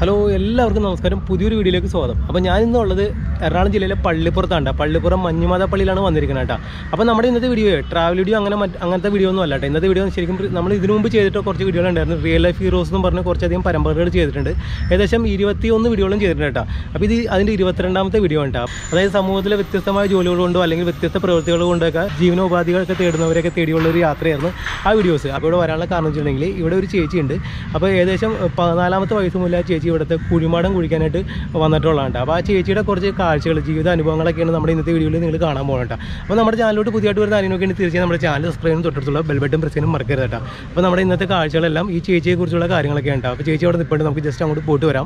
Hello എല്ലാവർക്കും നമസ്കാരം പുതിയൊരു വീഡിയോയിലേക്ക് സ്വാഗതം അപ്പോൾ ഞാൻ ഇന്ന് ഉള്ളത് എറണാകുളം ജില്ലയിലെ പള്ളിപ്പുറത്താണ് ട്ടോ. പള്ളിപ്പുറം മഞ്ഞുമാത പള്ളിയിലാണ് വന്നിരിക്കുന്നത് കേട്ടോ അപ്പോൾ നമ്മുടെ ഇന്നത്തെ വീഡിയോ ട്രാവൽ വീഡിയോ അങ്ങനെ മറ്റ് അങ്ങനത്തെ വീഡിയോ ഒന്നും അല്ല കേട്ടോ ഇന്നത്തെ വീഡിയോ ശരിക്കും നമ്മൾ ഇതിനു മുമ്പ് ചെയ്തിട്ട് കുറച്ച് വീഡിയോകൾ ഉണ്ടായിരുന്നു റിയൽ ലൈഫ് ഹീറോസ് എന്ന് പറഞ്ഞ് കുറച്ചധികം പരമ്പരകൾ ചെയ്തിട്ടുണ്ട് ഏകദേശം ഇരുപത്തിയൊന്ന് വീഡിയോകളും ചെയ്തിട്ടുണ്ട് കേട്ടോ അപ്പോൾ ഇത് അതിൻ്റെ ഇരുപത്തിരണ്ടാമത്തെ വീഡിയോ ആണ് കേട്ടോ അതായത് സമൂഹത്തിലെ വ്യത്യസ്തമായ ജോലികൾ കൊണ്ടോ അല്ലെങ്കിൽ വ്യത്യസ്ത പ്രവൃത്തികൾ കൊണ്ടൊക്കെ ജീവനോപാധികളൊക്കെ തേടുന്നവരെയൊക്കെ തേടിയുള്ള ഒരു യാത്രയായിരുന്നു ആ വീഡിയോസ് അപ്പോൾ ഇവിടെ വരാനുള്ള കാരണം വെച്ചിട്ടുണ്ടെങ്കിൽ ഇവിടെ ഒരു ചേച്ചിയുണ്ട് അപ്പോൾ ഏകദേശം പതിനാലാമത്തെ വയസ്സ് മുതൽ ആ ചേച്ചി ഇവിടുത്തെ കുഴിമാടം കുഴിക്കാനായിട്ട് വന്നിട്ടുള്ളതാണ് അപ്പോൾ ആ ചേച്ചിയുടെ കുറച്ച് കാഴ്ചകൾ ജീവിത അനുഭവങ്ങളൊക്കെയാണ് നമ്മുടെ ഇന്നത്തെ വീഡിയോയിൽ നിങ്ങൾ കാണാൻ പോകുന്നത് കേട്ടോ അപ്പോൾ നമ്മുടെ ചാനലോട്ട് പുതിയതായിട്ട് വരുന്ന ആരെയൊക്കെ തീർച്ചയായും നമ്മുടെ ചാനൽ സബ്സ്ക്രൈബ് ചെയ്യും തൊട്ടടുത്തുള്ള ബെൽബട്ടൺ പ്രസ് ചെയ്യാനും മറക്കരുത് കേട്ടോ അപ്പോൾ നമ്മുടെ ഇന്നത്തെ കാഴ്ചകളെല്ലാം ഈ ചേച്ചിയെ കുറിച്ചുള്ള കാര്യങ്ങളൊക്കെ ഉണ്ട് അപ്പോൾ ചേച്ചി അവിടെ നിൽപ്പുണ്ട് നമുക്ക് ജസ്റ്റ് അങ്ങോട്ട് പോയിട്ട് വരാം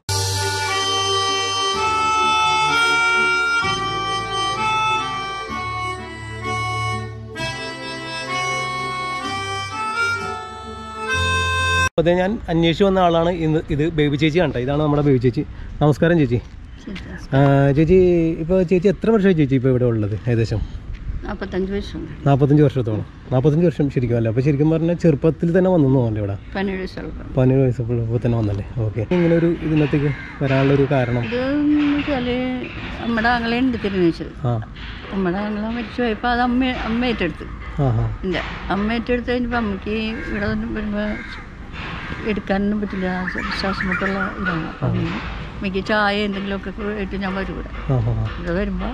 അപ്പോൾ ഞാൻ അന്വേഷിച്ച് വന്ന ആളാണ് ഇന്ന് ഇത് ബേബി ചേച്ചി കണ്ടോ ഇതാണ് നമ്മുടെ ബേബി ചേച്ചി നമസ്കാരം ചേച്ചി ആ, ചേച്ചി ഇപ്പോൾ ചേച്ചി എത്ര വർഷമായി ചേച്ചി ഇപ്പോൾ ഇവിടെ ഉള്ളത് ഏകദേശം നാൽപ്പത്തഞ്ച് വയസ്സുണ്ട് നാൽപ്പത്തഞ്ച് വർഷത്തോളം നാൽപ്പത്തഞ്ച് വർഷം ശരിക്കും അല്ല അപ്പോൾ ശരിക്കും പറഞ്ഞാൽ ചെറുപ്പത്തിൽ തന്നെ വന്നു തോന്നുന്നു ഇവിടെ പതിനേഴ് വയസ്സുള്ള പതിനേഴ് വയസ്സപ്പോൾ തന്നെ വന്നല്ലേ ഓക്കെ ഇങ്ങനെ ഒരു ഇതിനകത്തേക്ക് വരാനുള്ള ഒരു കാരണം ഇത് വെച്ചാൽ നമ്മുടെ ആങ്ങളെ ഉണ്ട് തിരുനേച്ചത് ആ നമ്മുടെ ആങ്ങളെ മരിച്ചു പോയപ്പോൾ അത് അമ്മ അമ്മ ഏറ്റെടുത്ത് ആ ആ എൻ്റെ അമ്മ ഏറ്റെടുത്ത് കഴിഞ്ഞപ്പോൾ അമ്മയ്ക്ക് ഇവിടെ വന്ന് വരുമ്പോൾ എടുക്കാനൊന്നും പറ്റില്ല ശ്വാസം മുട്ടുള്ള ഇതാണ് അപ്പം അമ്മയ്ക്ക് ചായ എന്തെങ്കിലുമൊക്കെ ആയിട്ട് ഞാൻ വരും ഇവിടെ ആ ആ ഇവിടെ വരുമ്പോൾ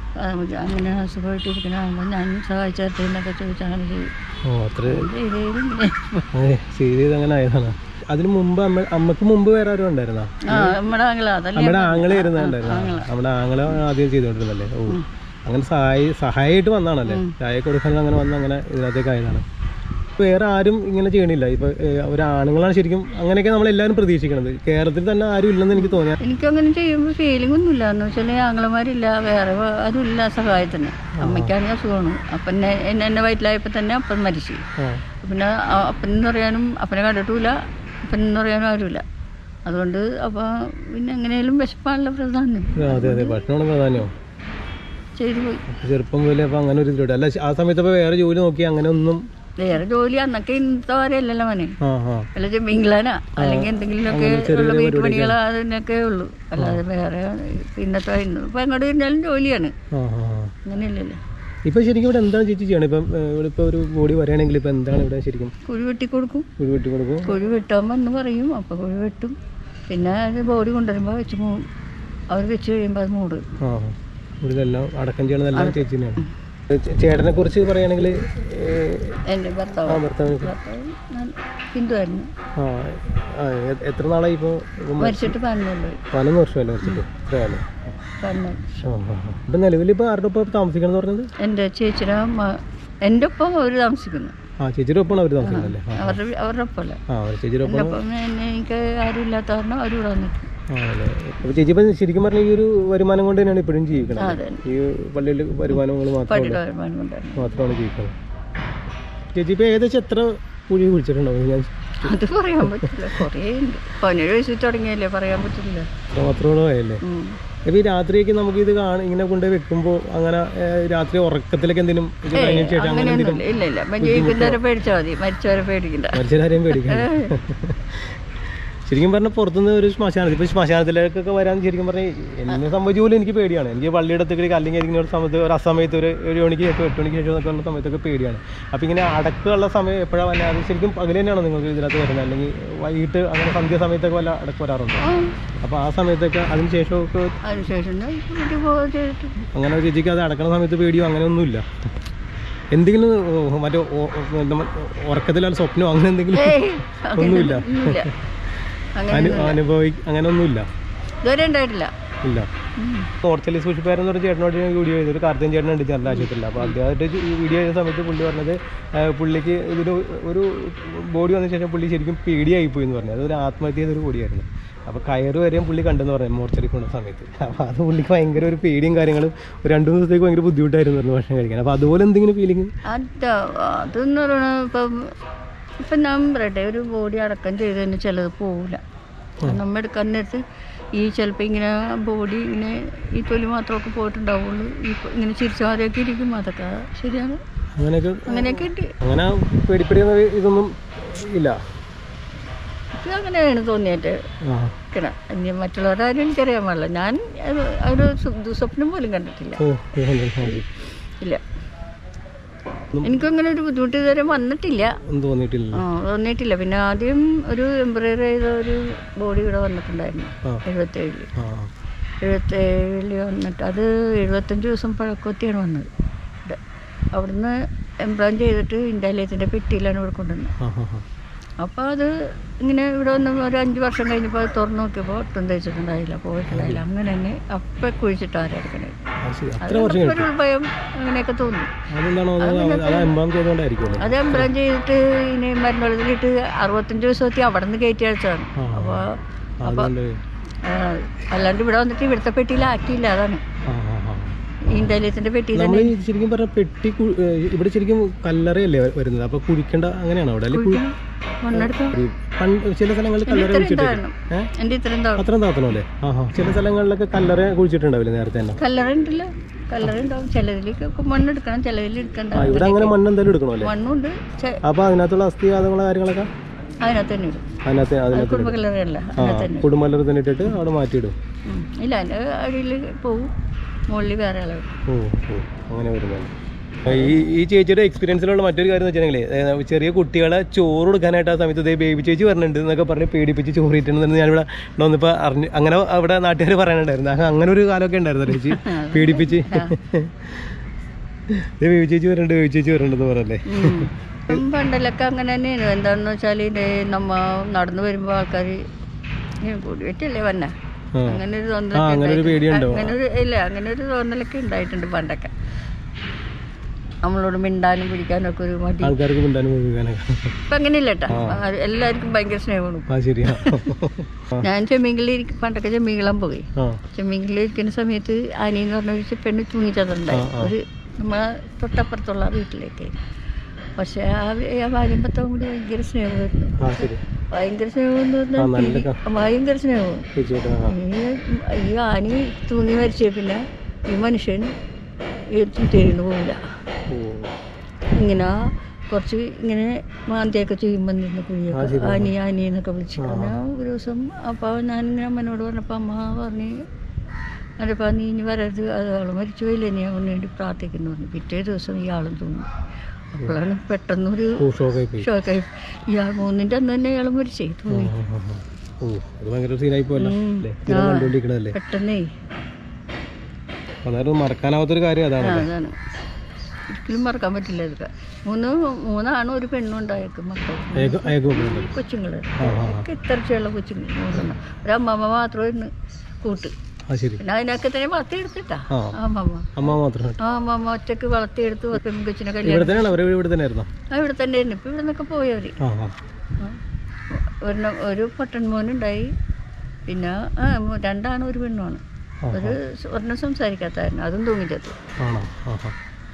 അങ്ങനെ അസുഖമായിട്ടിരിക്കണ ഞാൻ സഹായിച്ചു തരട്ടെ ചോദിച്ചാൽ അങ്ങനെ ചെയ്യും ഓ അത്ര ചെയ്തേലും ഇങ്ങനെ അതെ ചെയ്ത് അങ്ങനെ ആയതാണ് അതിന് മുമ്പ് അമ്മ അമ്മക്ക് മുമ്പ് വേറെ ആരും ഉണ്ടായിരുന്നോ ആ നമ്മുടെ ആങ്ങളെ അതല്ലേ നമ്മുടെ ആങ്ങളെ ഇരുന്നുണ്ടായിരുന്നു നമ്മുടെ ആങ്ങളെ ആദ്യം ചെയ്തോണ്ടിരുന്നല്ലേ ഓ അങ്ങനെ സഹായി സഹായമായിട്ട് വന്നാണല്ലേ ചായ കൊടുക്കാൻ അങ്ങനെ വന്ന് അങ്ങനെ ഇതിനകത്തേക്ക് ആയതാണ് വേറെ ആരും ഇങ്ങനെ ചെയ്യണില്ല ഇപ്പൊ ഏഹ്, ഒരു ആണുങ്ങളാണ് ശരിക്കും അങ്ങനെയൊക്കെ നമ്മൾ എല്ലാവരും പ്രതീക്ഷിക്കണത് കേരളത്തിൽ തന്നെ ആരും ഇല്ലെന്ന് എനിക്ക് തോന്നിയ എനിക്കങ്ങനെ ചെയ്യുമ്പോൾ ഫീലിംഗ് ഒന്നുമില്ല എന്ന് വെച്ചാൽ ആങ്ങളമാരില്ല വേറെ വ- ആരുമില്ല സഹായത്തിന് അമ്മയ്ക്കാണെങ്കിൽ അസുഖമാണ് അപ്പം എന്നെ എന്നെ എന്നെ വയറ്റിലായപ്പോൾ തന്നെ അപ്പൻ മരിച്ചു ആ പിന്നെ ആ അപ്പൻ എന്ന് പറയാനും അപ്പനെ കണ്ടിട്ടില്ല അപ്പൻ എന്ന് പറയാനും ആരുമില്ല അതുകൊണ്ട് അപ്പോൾ പിന്നെ എങ്ങനെയാലും വിശപ്പാണല്ലോ പ്രധാനം ആ, അതെ അതെ ഭക്ഷണമാണ് പ്രാധാന്യം ചെയ്തു പോയി ചെറുപ്പം പോലെ അപ്പൊ അങ്ങനെ ഒരു ഇതിലോട്ട് അല്ല ആ സമയത്ത് അപ്പൊ വേറെ ജോലി നോക്കി അങ്ങനെ ഒന്നും വേറെ ജോലി അന്നൊക്കെ ഇന്നത്തെ വരെയല്ലല്ലോ മോനെ ആ ആ വല്ല ചെമ്പിങ്കളാനാ അല്ലെങ്കിൽ എന്തെങ്കിലുമൊക്കെ ഉള്ള വീട്ടുപണികൾ അതിനൊക്കെ ഉള്ളൂ അല്ലാതെ വേറെ ഇന്നത്തെ ഇന്ന് ഇപ്പം എങ്ങോട്ട് തിരിഞ്ഞാലും ജോലിയാണ് ആ ആ ആ. അങ്ങനെയല്ലല്ലോ ഇപ്പൊ ശരിക്കും ഇവിടെ എന്താണ് ചേച്ചി ചെയ്യണം ഇപ്പം ഏഹ്, ഇവിടെ ഇപ്പൊ ഒരു ബോഡി വരികയാണെങ്കിൽ ഇപ്പൊ എന്താണ് ഇവിടെ ശരിക്കും കുഴി വെട്ടി കൊടുക്കും ഒരു വീട്ടിൽ കൊടുക്കും കുഴി വെട്ടാൻ വന്ന് പറയും അപ്പോൾ കുഴി വെട്ടും പിന്നെ അത് ബോഡി കൊണ്ടുവരുമ്പോൾ വെച്ച് മൂടും അവർ വെച്ച് കഴിയുമ്പോൾ അത് മൂടും ആ ഇവിടെല്ലാം അടക്കം ചെയ്യണതെല്ലാം ചേച്ചി തന്നെയാണ് ചേ- ചേട്ടനെ കുറിച്ച് പറയുകയാണെങ്കിൽ എൻ്റെ ഭർത്താവ് ആ ഭർത്താവിനെ കുറിച്ച് ഭർത്താവ് ഞാൻ ഹിന്ദുവായിരുന്നു ആ ആ, എ- എത്ര നാളായി ഇപ്പോൾ മരിച്ചിട്ട് പതിനൊന്ന് പതിനൊന്ന് വർഷമല്ലേ വെച്ചിട്ട് എത്രയാലേ പതിനൊന്ന് ആ ആ ആ. ഇപ്പം നിലവിൽ ഇപ്പോൾ ആരുടെ ഒപ്പം താമസിക്കണം എന്ന് പറഞ്ഞത് എൻ്റെ ചേച്ചിയുടെ മ- എൻ്റെ ഒപ്പം അവർ താമസിക്കുന്നു ആ ചേച്ചിയുടെ ഒപ്പമാണ് അവർ താമസിക്കുന്നത് അല്ലേ അവരുടെ അവരുടെ ഒപ്പമല്ല ആ അവർ ചേച്ചിയുടെ ഒപ്പം എൻ്റെ ഒപ്പം എന്നെ എനിക്ക് ആരും ഇല്ലാത്ത കാരണം അവർ ഇവിടെ വന്നിട്ട് ആ അല്ലേ അപ്പോൾ ചേച്ചി ഇപ്പം ശരിക്കും പറഞ്ഞാൽ ഈ ഒരു വരുമാനം കൊണ്ട് തന്നെയാണ് ഇപ്പോഴും ജീവിക്കുന്നത് അതെ ഈ പള്ളിയിൽ വരുമാനങ്ങൾ മാത്രമേ പടിയുടെ വരുമാനം കൊണ്ടായിരുന്നു മാത്രമാണ് ജീവിക്കുന്നത് ചേച്ചി ഇപ്പോൾ ഏകദേശം എത്ര കുഴി കുഴിച്ചിട്ടുണ്ടാവും ഞാൻ അത് പറയാൻ പറ്റില്ല കുറേ ഉണ്ട് പതിനേഴ് വയസ്സിൽ തുടങ്ങിയല്ലേ പറയാൻ പറ്റില്ല എത്ര മാത്രമേ ആയല്ലേ ഉം. ഇപ്പൊ ഈ രാത്രിയൊക്കെ നമുക്ക് ഇത് കാണ ഇങ്ങനെ കൊണ്ട് വെക്കുമ്പോൾ അങ്ങനെ ഏഹ്, രാത്രി ഉറക്കത്തിലൊക്കെ എന്തെങ്കിലും ഇത് കഴിഞ്ഞ ശേഷം അങ്ങനെ എന്തെങ്കിലും അങ്ങനെയൊന്നുമില്ല ഇല്ല ഇല്ല അപ്പം ജീവിക്കുന്നവരെ പേടിച്ചാൽ മതി മരിച്ചവരെ പേടിക്കണ്ട മനുഷ്യരാരെയും പേടിക്കണം ശരിക്കും പറഞ്ഞാൽ പുറത്തുനിന്ന് ഒരു ശ്മശാനത്തിൽ ഇപ്പൊ ശ്മശാനത്തിലേക്കൊക്കെ വരാൻ ശരിക്കും പറഞ്ഞാൽ എന്നെ സംബന്ധിച്ച് പോലും എനിക്ക് പേടിയാണ് എനിക്ക് പള്ളിയുടെ അടുത്തേക്ക് അല്ലെങ്കിൽ ഇങ്ങനെ ഒരു സമയത്ത് ഒരു അസമയത്ത് ഒരു ഏഴ് മണിക്ക് ശേഷം എട്ട് മണിക്ക് ശേഷം ഒക്കെ ഉള്ള സമയത്തൊക്കെ പേടിയാണ് അപ്പോൾ ഇങ്ങനെ അടക്കമുള്ള സമയം എപ്പോഴാണ് വന്നത് അത് ശരിക്കും പകൽ തന്നെയാണോ നിങ്ങൾക്ക് ഇതിനകത്ത് വരുന്നത് അല്ലെങ്കിൽ വൈകിട്ട് അങ്ങനെ സന്ധ്യ സമയത്തൊക്കെ വല്ല അടക്കം വരാറുണ്ടോ ആ അപ്പോൾ ആ സമയത്തൊക്കെ അതിന് ശേഷമൊക്കെ അതിനുശേഷം ഞാൻ വീട്ടിൽ പോവുക ചെയ്തിട്ട് അങ്ങനെ ഒരു ചേച്ചിക്ക് അത് അടക്കണ സമയത്ത് പേടിയോ അങ്ങനെയൊന്നുമില്ല എന്തെങ്കിലും ഓ, മറ്റേ ഓ- ഓ- നമ്മ- ഉറക്കത്തിലല്ല സ്വപ്നമോ അങ്ങനെ എന്തെങ്കിലും ഏയ് ഒന്നുമില്ല ഒന്നുമില്ല അങ്ങനെ അനു അനുഭവി അങ്ങനെ ഒന്നുമില്ല ഇതുവരെ ഉണ്ടായിട്ടില്ല ഇല്ല ഉം. ഓർച്ചലി സൂക്ഷിപ്പാരെന്ന് പറഞ്ഞ ചേട്ടനോട് ഞാൻ വീഡിയോ ചെയ്തൊരു കാർത്തികൻ ചേട്ടനുണ്ട് ജനറൽ ആശുപത്രിയിൽ അപ്പോൾ അദ്ദേഹമായിട്ട് ഈ വീഡിയോ ചെയ്ത സമയത്ത് പുള്ളി പറഞ്ഞത് ആ, പുള്ളിക്ക് ഇതിന് ഒരു ബോഡി വന്ന ശേഷം പുള്ളി ശരിക്കും പേടിയായി പോയി എന്ന് പറഞ്ഞു അതൊരു ആത്മഹത്യ ചെയ്തൊരു ബോഡിയായിരുന്നു അപ്പോൾ കയറ് വരെയും പുള്ളി കണ്ടെന്ന് പറഞ്ഞു മോർച്ചറി കൊണ്ട സമയത്ത് അപ്പോൾ അത് പുള്ളിക്ക് ഭയങ്കര ഒരു പേടിയും കാര്യങ്ങളും ഒരു രണ്ട് മൂന്ന് ദിവസത്തേക്ക് ഭയങ്കര ബുദ്ധിമുട്ടായിരുന്നു പറഞ്ഞു ഭക്ഷണം കഴിക്കാൻ അപ്പോൾ അതുപോലെ എന്തെങ്കിലും ഫീലിംഗ് അത് അതെന്ന് പറയുന്നത് ഇപ്പം ഇപ്പം ഞാൻ പറയട്ടെ ഒരു ബോഡി അടക്കം ചെയ്തതിന് ചിലത് പോവില്ല നമ്മൾ എടുക്കാൻ നേരത്ത് ഈ ചിലപ്പോൾ ഇങ്ങനെ ബോഡി ഇങ്ങനെ ഈ തൊലി മാത്രമൊക്കെ പോയിട്ടുണ്ടാവുള്ളൂ ഈ ഇപ്പൊ ഇങ്ങനെ ചിരിച്ചാതെയൊക്കെ ഇരിക്കും അതൊക്കെ ശരിയാണ് അങ്ങനെയൊക്കെ അങ്ങനെയൊക്കെ ഉണ്ട് അങ്ങനെ പേടിപ്പെടുന്ന ഇതൊന്നും ഇല്ല ഇത് അങ്ങനെയാണ് തോന്നിയിട്ട് ആ ഇരിക്കണം ഇനി മറ്റുള്ളവരാരും എനിക്കറിയാൻ പാടില്ല ഞാൻ അത് ഒരു സു- ദുസ്വപ്നം പോലും കണ്ടിട്ടില്ല ഓ ഓ, ഇല്ല എനിക്കങ്ങനെ ഒരു ബുദ്ധിമുട്ട് ഇതുവരെ വന്നിട്ടില്ല ഒന്നും തോന്നിയിട്ടില്ല ആ തോന്നിയിട്ടില്ല പിന്നെ ആദ്യം ഒരു എംബ്രോയിഡറി ചെയ്ത ഒരു ബോഡി ഇവിടെ വന്നിട്ടുണ്ടായിരുന്നു ആ എഴുപത്തേഴില് ആ എഴുപത്തേഴില് വന്നിട്ട് അത് എഴുപത്തഞ്ച് ദിവസം പഴക്കത്തിയാണ് വന്നത് ഇവിടെ അവിടുന്ന് എംബ്രോയിൻ ചെയ്തിട്ട് ഇന്ത്യാലയത്തിൻ്റെ പെട്ടിയിലാണ് ഇവിടെ കൊണ്ടുവന്നത് ആ ആ ആ അപ്പോൾ അത് ഇങ്ങനെ ഇവിടെ വന്ന് ഒരു അഞ്ച് വർഷം കഴിഞ്ഞപ്പോൾ അത് തുറന്നു നോക്കിയപ്പോൾ ഒട്ടും തയ്ച്ചിട്ടുണ്ടായില്ല പോയിട്ടുണ്ടായില്ല അങ്ങനെ തന്നെ അപ്പം കുഴിച്ചിട്ട് ആരെടുക്കണേ അത് ശരി അത്ര വർഷം കഴിഞ്ഞു ഒരു ഭയം അങ്ങനെയൊക്കെ തോന്നി അതെന്താണോ അത് അത് എംബാം ചെയ്തുകൊണ്ടായിരിക്കുമല്ലോ അത് എംബ്രോയിൻ ചെയ്തിട്ട് ഇനി മരുന്നുകളിലിട്ട് അറുപത്തഞ്ച് ദിവസമെത്തി അവിടെ നിന്ന് കയറ്റി അയച്ചതാണ് ആ. അപ്പോൾ അതുകൊണ്ട് ആ, അല്ലാണ്ട് ഇവിടെ വന്നിട്ട് ഇവിടുത്തെ പെട്ടിയിലാക്കിയില്ല അതാണ് ആ ആ ആ ഇന്ത്യാലയത്തിൻ്റെ പെട്ടിയിൽ നമ്മൾ ശരിക്കും പറഞ്ഞ പെട്ടി കു- ഏ, ഇവിടെ ശരിക്കും കല്ലറയല്ലേ വരുന്നത് അപ്പൊ കുഴിക്കേണ്ട അങ്ങനെയാണോ അവിടെ അല്ലെങ്കിൽ കുഴി- മണ്ണെടുക്കാം ഒരു പണ്ട് ചില സ്ഥലങ്ങളിൽ കല്ലറ കുഴിച്ചിട്ട് താഴണം ഏ? എൻ്റെ ഇത്രയും താഴണം അത്രയും താത്തണോ അല്ലേ ആ ആ ചില സ്ഥലങ്ങളിലൊക്കെ കല്ലറ കുഴിച്ചിട്ടുണ്ടാവില്ലേ നേരത്തെ തന്നെ കല്ലറ ഉണ്ടല്ലോ കല്ലറ ഉണ്ടാവും ചിലതിലേക്ക് മണ്ണെടുക്കണം ചിലതിൽ എടുക്കണ്ട ആ ഇവിടെ അങ്ങനെ മണ്ണ് എന്തായാലും എടുക്കണോ അല്ലേ മണ്ണുണ്ട് ചെ- അപ്പൊ അതിനകത്തുള്ള അസ്ഥി അതുള്ള കാര്യങ്ങളൊക്കെ അതിനകത്ത് തന്നെ ഇടും അതിനകത്ത് അതിനകത്ത് കുടുംബ കല്ലറയല്ല ആ അതിനകത്ത് തന്നെ കുടുംബല്ലർ തന്നെ ഇട്ടിട്ട് അവിടെ മാറ്റിയിടും ഉം. ഇല്ല അതിൻ്റെ അടിയിൽ പോവും മുകളിൽ വേറെ അളവ് ഓ ഓ അങ്ങനെ വരുന്നതാണ് ഈ ഈ ചേച്ചിയുടെ എക്സ്പീരിയൻസിലുള്ള മറ്റൊരു കാര്യം എന്ന് വെച്ചിട്ടുണ്ടെങ്കിൽ ചെറിയ കുട്ടികളെ ചോറ് കൊടുക്കാനായിട്ട് ആ സമയത്ത് ഇതേ ബേബി ചേച്ചി പറഞ്ഞിട്ടുണ്ട് എന്നൊക്കെ പറഞ്ഞ് പേടിപ്പിച്ച് ചോറിയിട്ടുണ്ടെന്ന് ഞാനിവിടെ ഇവിടെ വന്നിപ്പോൾ അറിഞ്ഞ് അങ്ങനെ അവിടെ നാട്ടുകാർ പറയാനുണ്ടായിരുന്നു ആ, അങ്ങനെ ഒരു കാലമൊക്കെ ഉണ്ടായിരുന്നു ചേച്ചി പേടിപ്പിച്ച് ഇതേ ബേബി ചേച്ചി വരണ്ട് ബേബി ചേച്ചി വരണ്ടെന്ന് പറഞ്ഞല്ലേ ഉം. ഉം, പണ്ടിലൊക്കെ അങ്ങനെ തന്നെയാണ് എന്താണെന്ന് വെച്ചാൽ ഇത് നമ്മ നടന്നു വരുമ്പോൾ ആൾക്കാർ കൂടി വെച്ചല്ലേ വന്ന ആ അങ്ങനെ ഒരു ആ തോന്നലൊക്കെ അങ്ങനെ ഒരു പേടിയുണ്ടോ അങ്ങനെ ഒരു ഇല്ല അങ്ങനെ ഒരു തോന്നലൊക്കെ ഉണ്ടായിട്ടുണ്ട് പണ്ടൊക്കെ നമ്മളോട് മിണ്ടാനും പിടിക്കാനും ഒക്കെ ഒരു മടി ആൾക്കാർക്ക് മിണ്ടാനും പോകാനൊക്കെ ഇപ്പം അങ്ങനെയില്ല കേട്ടോ എല്ലാവർക്കും ഭയങ്കര സ്നേഹമാണ് ആ ശരിയാ ഞാൻ ചെമ്മീങ്കിളിൽ പണ്ടൊക്കെ ചെമ്മീങ്കിളം പോയി ആ ചെമ്മീങ്കിളിൽ ഇരിക്കുന്ന സമയത്ത് ആനി എന്ന് പറഞ്ഞ ഒരു പെണ്ണ് തൂങ്ങിച്ചതുണ്ടായി ആ, ആ. ഒരു നമ്മളെ തൊട്ടപ്പുറത്തുള്ള വീട്ടിലേക്ക് പക്ഷേ ആ വി- ആ ഭാര്യയും ഭർത്താവും കൂടി ഭയങ്കര സ്നേഹമായിരുന്നു ആ ശരി ഭയങ്കര സ്നേഹം എന്ന് ആ പറഞ്ഞാൽ നല്ല ക- ഭയങ്കര സ്നേഹവും തീർച്ചയായിട്ടും ആ ഈ ഈ ആനി തൂങ്ങി മരിച്ച പിന്നെ ഈ മനുഷ്യൻ തരുന്നു പോവില്ല ഓ ഇങ്ങനെ കുറച്ച് ഇങ്ങനെ മാന്തിയൊക്കെ ചെയ്യുമ്പോൾ നിന്ന് ആ, കുഴിയൊക്കെ ശരി. ആനി ആനി എന്നൊക്കെ വിളിച്ചു അങ്ങനെ ഒരു ദിവസം അപ്പോൾ ഞാൻ ഇങ്ങനെ അമ്മനോട് പറഞ്ഞപ്പോൾ അമ്മ പറഞ്ഞ് അതിപ്പോൾ നീ ഇനി വരരുത് അത് ആൾ മരിച്ചു പോയില്ലേ നീ അവന് വേണ്ടി പ്രാർത്ഥിക്കുന്നു പറഞ്ഞു പിറ്റേ ദിവസം ഇയാളും തോന്നി അപ്പോഴാണ് പെട്ടെന്നൊരു ഓ ഷോക്കായി പോയി ഷോക്കായി ഇയാൾ മൂന്നിൻ്റെ അന്ന് തന്നെ ഇയാൾ മരിച്ചേ ആ, തോന്നി ആ, ആ, ആ. ഓ അത് ഭയങ്കര സീനായി പോയല്ലോ ഉം. അല്ലേ സ്ഥിരം ആ. കണ്ടുകൊണ്ടിരിക്കണതല്ലേ പെട്ടെന്നേ അതായത് മറക്കാനാവാത്തൊരു കാര്യം ആ, അതാണ് അതാണ് ഒരിക്കലും മറക്കാൻ പറ്റില്ല ഇതൊക്കെ മൂന്ന് മൂന്നാണും ഒരു പെണ്ണും ഉണ്ടായേക്കും മക്കൾ അയക്ക് അയക്ക് പോകുന്നുണ്ട് കൊച്ചുങ്ങൾ ആ ആ ആ. ഒക്കെ ഇത്തരത്തിലുള്ള കൊച്ചുങ്ങൾ മൂന്നെണ്ണം ഒരു അമ്മമ്മ മാത്രമായിരുന്നു കൂട്ട് ആ ശരി പിന്നെ അതിനൊക്കെ തന്നെ വളർത്തിയെടുത്തിട്ടാ ആ ആ അമ്മമ്മ അമ്മ മാത്രം ആ അമ്മമ്മ ഒറ്റക്ക് വളർത്തിയെടുത്ത് പെൺകൊച്ചിനെ ഇവിടെ കല്യാണം തന്നെയാണ് അവർ ഇവിടെ തന്നെ ആയിരുന്നോ ആ ഇവിടെ തന്നെ ആയിരുന്നു ഇപ്പം ഇവിടെ നിന്നൊക്കെ പോയവർ ആ ആ ഒരെണ്ണം ഒരു പൊട്ടൻ മോനുണ്ടായി പിന്നെ ആ മൂ- രണ്ടാണ് ഒരു പെണ്ണുമാണ് ആ, ഒരു സ് ഒരെണ്ണം സംസാരിക്കാത്തായിരുന്നു അതും തൂങ്ങിച്ചത്തു ആണോ ആ ആ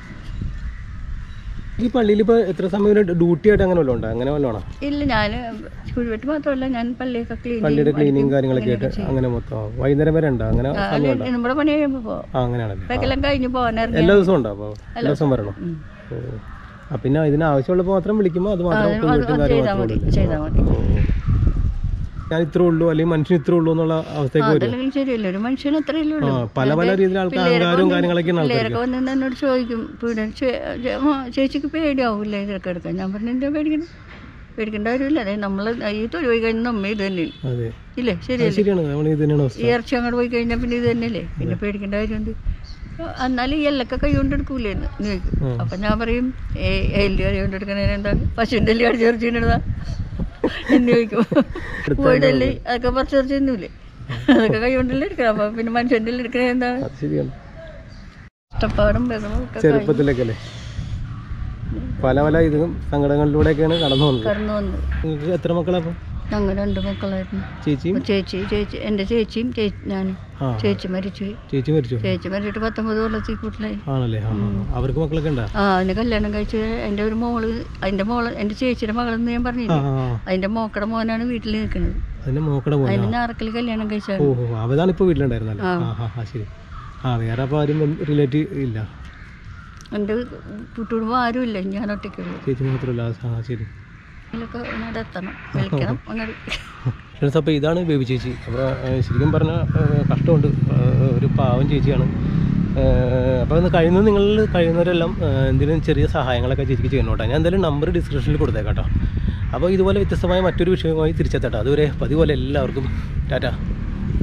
ഈ പള്ളിയിൽ ഇപ്പോൾ എത്ര സമയം ഡ്യൂട്ടി ആയിട്ട് അങ്ങനെ വല്ലതും ഉണ്ടോ അങ്ങനെ വല്ലതാണോ ഇല്ല ഞാൻ കുഴിവെട്ട് മാത്രമല്ല ഞാൻ പള്ളിയൊക്കെ ക്ലീൻ പള്ളിയുടെ ക്ലീനിങ് കാര്യങ്ങളൊക്കെ ആയിട്ട് അങ്ങനെ മൊത്തം ആ, വൈകുന്നേരം വരെ ഉണ്ടോ അങ്ങനെ സമയം ഉണ്ടോ നമ്മുടെ പണി കഴിയുമ്പോൾ പോവാം ആ അങ്ങനെയാണല്ലേ ഇപ്പൊക്കെ എല്ലാം കഴിഞ്ഞ് പോകാനിറങ്ങി എല്ലാ ദിവസവും ഉണ്ടോ അപ്പോൾ എല്ലാ ദിവസവും വരണോ ഉം. ഓ ആ പിന്നെ ഇതിന് ആവശ്യമുള്ളപ്പോൾ മാത്രം വിളിക്കുമ്പോൾ അത് മാത്രം അത് കുഴിവെട്ടും അത് കാര്യം ചെയ്താൽ മാത്രമേ മതി ഉള്ളൂ ചെയ്താൽ മതി ഞാൻ ഇത്രേ ഉള്ളൂ അല്ലെങ്കിൽ മനുഷ്യൻ ഇത്രേ ഉള്ളൂ എന്നുള്ള അവസ്ഥയ്ക്ക് വരും അതല്ലെങ്കിൽ ശരിയല്ല ഒരു മനുഷ്യന് അത്രയല്ലേ ആ ഉള്ളൂ പല പല രീതിയിൽ ആൾക്കാർ അഹങ്കാരവും കാര്യങ്ങളൊക്കെയാണ് ആൾക്കാർക്ക് പിള്ളേരൊക്കെ വന്ന് എന്നോട് ചോദിക്കും പിന്നെ ചേ- ചേ- ആ, ചേച്ചിക്ക് പേടിയാവൂല്ലേ ഇതൊക്കെ എടുക്കാൻ ഞാൻ പറഞ്ഞു എന്താ പേടിക്കണം പേടിക്കേണ്ട കാര്യമില്ല അതെ നമ്മൾ ഈ തൊഴിൽ പോയി കഴിഞ്ഞാൽ നമ്മ ഇത് തന്നെ അതെ ഇല്ലേ അത് ശരിയല്ലേ ശരിയാണ് നമ്മൾ ഇത് തന്നെയാണ് അവസ്ഥ ഈ ഇറച്ചി അങ്ങോട്ട് പോയി കഴിഞ്ഞാൽ പിന്നെ ഇത് തന്നെയല്ലേ പിന്നെ പേടിക്കേണ്ട കാര്യമുണ്ട് എന്നാലും ഈ എല്ലൊക്കെ കൈ കൊണ്ട് എടുക്കൂലേന്ന് എന്ന് ചോദിക്കും ഉം. അപ്പം ഞാൻ പറയും ഏ എല്ല് കൈ കൊണ്ട് എടുക്കണേന് എന്താണ് പശുവിൻ്റെ എല്ല് കടിച്ച് ഇറച്ചിടാ എന്ന് ചോദിക്കും കോഴിയുടെ എല്ല് അതൊക്കെ പറിച്ച് ഇറച്ചി തിന്നൂലേ അതൊക്കെ കൈ കൊണ്ടല്ലേ എടുക്കണം അപ്പം പിന്നെ മനുഷ്യൻ്റെ എല്ല് എടുക്കണേ എന്താണ് അത് ശരിയാണ് കഷ്ടപ്പാടും ബഹളവും ഒക്കെ ചെറുപ്പത്തിലൊക്കെ അല്ലേ പല പല ഇതും സങ്കടങ്ങളിലൂടെയൊക്കെയാണ് കടന്നു വന്നത് കടന്നു വന്നു നിങ്ങൾക്ക് എത്ര മക്കളാ അപ്പം ഞങ്ങൾ രണ്ട് മക്കളായിരുന്നു ചേച്ചിയും ചേച്ചി ചേച്ചി എൻ്റെ ചേച്ചിയും ചേച്ചി ഞാനും ആ ചേച്ചി മരിച്ചു ചേച്ചി മരിച്ചു ചേച്ചി മരിച്ചിട്ട് പത്തൊമ്പത് കൊല്ലത്തിൽ കൂട്ടിലായി ആണല്ലേ ആ ആ. അവർക്ക് മക്കളൊക്കെ ഉണ്ടാ ആ അതിന് കല്യാണം കഴിച്ച് എൻ്റെ ഒരു മോള് അതിൻ്റെ മോള് എൻ്റെ ചേച്ചിയുടെ മകളെന്ന് ഞാൻ ആ പറഞ്ഞില്ലേ ആ ആ. അതിൻ്റെ മോക്കടെ മോനാണ് വീട്ടിൽ നിൽക്കുന്നത് അതിന്റെ മോക്കടെ പോയി അതിന് ഞാറക്കൽ കല്യാണം കഴിച്ചാണ് ഓ ഓ അവതാണ് ഇപ്പോൾ വീട്ടിലുണ്ടായിരുന്നല്ലേ ആ. ആ ആ ആ ശരി ആ വേറെ അപ്പോൾ ആരും റിലേറ്റീവ് ഇല്ല എൻ്റെ കുട്ടുകുടുംബം ആരുമില്ല ഞാൻ ഒറ്റയ്ക്കുള്ളൂ ചേച്ചി മാത്രമല്ല ആ ശരി ഇതിലൊക്കെ അങ്ങോട്ട് എത്തണം വിളിക്കണം അങ്ങോട്ട് ഫ്രണ്ട്സ് അപ്പോൾ ഇതാണ് ബേബി ചേച്ചി അപ്പോൾ ശരിക്കും പറഞ്ഞാൽ കഷ്ടമുണ്ട് ഏഹ് ഒരു പാവം ചേച്ചിയാണ് അപ്പോൾ ഒന്ന് കഴിയുന്നത് നിങ്ങൾ കഴിയുന്നവരെല്ലാം ഏഹ് എന്തെങ്കിലും ചെറിയ സഹായങ്ങളൊക്കെ ചേച്ചിക്ക് ചെയ്യണം കേട്ടോ ഞാൻ എന്തായാലും നമ്പർ ഡിസ്ക്രിപ്ഷനിൽ കൊടുത്തേക്കാം കേട്ടോ അപ്പോൾ ഇതുപോലെ വ്യത്യസ്തമായ മറ്റൊരു വിഷയവുമായി തിരിച്ചെത്താട്ടോ അതുവരെ പതിപോലെ എല്ലാവർക്കും ടാറ്റ